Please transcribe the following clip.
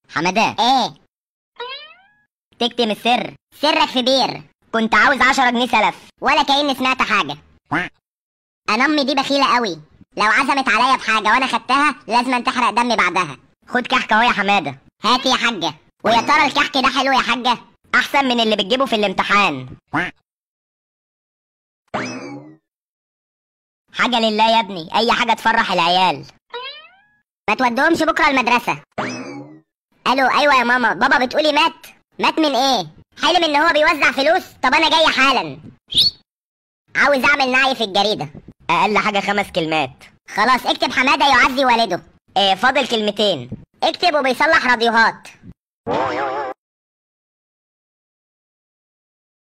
حماده ايه تكتم السر سرك في بير كنت عاوز 10 جنيه سلف ولا كأني سمعت حاجة انا امي دي بخيلة قوي لو عزمت عليا بحاجة وانا خدتها لازم تحرق دمي بعدها خد كحك اهو يا حماده هاتي يا حاجة ويا ترى الكحك ده حلو يا حاجة احسن من اللي بتجيبه في الامتحان حاجه لله يا ابني اي حاجه تفرح العيال ما تودهمش بكرة المدرسة الو ايوه يا ماما بابا بتقولي مات مات من ايه حلم ان هو بيوزع فلوس طب انا جاية حالا عاوز اعمل نعي في الجريدة اقل حاجه خمس كلمات خلاص اكتب حمادة يعزي والده إيه فاضل كلمتين اكتب وبيصلح راديوهات